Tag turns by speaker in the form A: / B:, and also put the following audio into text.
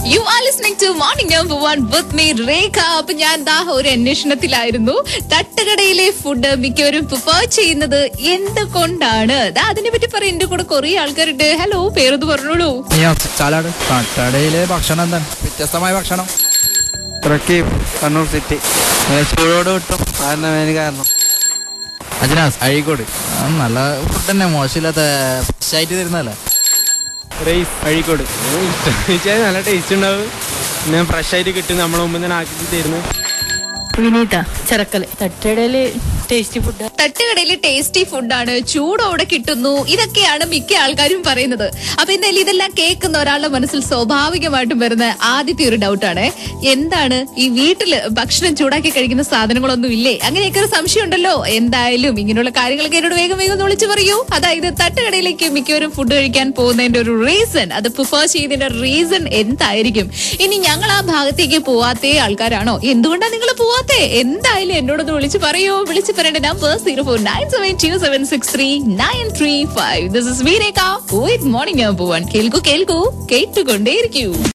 A: U are listening to morning number one with me Rekha അപ്പൊ ഞാൻ ദാ ഒരു അന്വേഷണത്തിലായിരുന്നു തട്ടുകടയിലെ ഫുഡ് മിക്കവരും പ്രിഫർ ചെയ്യുന്നത് എന്തുകൊണ്ടാണ് ദാ അതിനെ പറ്റി പറയാൻ എന്റെ കൂടെ കുറെ ആൾക്കാരുണ്ട് ഹലോ പേരൊന്ന് പറഞ്ഞോളൂ
B: ചാലാട് കട്ടടയിലെ ഭക്ഷണം എന്താണ് വ്യത്യസ്തമായ ഭക്ഷണം
C: ട്രക്കി കണ്ണൂർ സിറ്റി ചൂടോട് കിട്ടും കാരണം മെയിൻ കാരണം
B: അജനാസ് അഴീക്കോട് ആ, നല്ല ഫുഡ് തന്നെ മോശമില്ലാത്ത ഫ്രഷ് ആയിട്ട് തരുന്നതല്ലേ
C: റൈസ് അഴീക്കോട് നല്ല ടേസ്റ്റ് ഉണ്ടാവും പിന്നെ ഫ്രഷ് ആയിട്ട് കിട്ടും നമ്മളെ മുമ്പ് തന്നെ ആക്കി തരുന്നു
D: വിനീത ചെറക്കല് തട്ടടയില് ടേസ്റ്റി ഫുഡ്
A: തട്ടുകടയിലെ ടേസ്റ്റി ഫുഡാണ് ചൂടോടെ കിട്ടുന്നു ഇതൊക്കെയാണ് മിക്ക ആൾക്കാരും പറയുന്നത് അപ്പൊ എന്തായാലും ഇതെല്ലാം കേൾക്കുന്ന ഒരാളുടെ മനസ്സിൽ സ്വാഭാവികമായിട്ടും വരുന്ന ആദ്യത്തെ ഒരു ഡൗട്ടാണ് എന്താണ് ഈ വീട്ടില് ഭക്ഷണം ചൂടാക്കി കഴിക്കുന്ന സാധനങ്ങളൊന്നും ഇല്ലേ അങ്ങനെയൊക്കെ ഒരു സംശയം ഉണ്ടല്ലോ എന്തായാലും ഇങ്ങനെയുള്ള കാര്യങ്ങളൊക്കെ എന്നോട് വേഗം വേഗം ഒന്ന് വിളിച്ചു പറയൂ അതായത് തട്ടുകടയിലേക്ക് മിക്കവരും ഫുഡ് കഴിക്കാൻ പോകുന്നതിന്റെ ഒരു റീസൺ അത് പ്രിഫർ ചെയ്യുന്നതിന്റെ റീസൺ എന്തായിരിക്കും ഇനി ഞങ്ങൾ ആ ഭാഗത്തേക്ക് പോവാത്തേ ആൾക്കാരാണോ എന്തുകൊണ്ടാണ് നിങ്ങൾ പോവാത്തേ എന്തായാലും എന്നോടൊന്ന് വിളിച്ചു പറയൂ വിളിച്ചു പറയേണ്ട number zero four nine seven two seven six three nine three five this is വീരേക്ക വിത്ത് മോർണിംഗ് നമ്പർ വൺ കേൾക്കൂ കേൾക്കൂ കേട്ടുകൊണ്ടേയിരിക്കൂ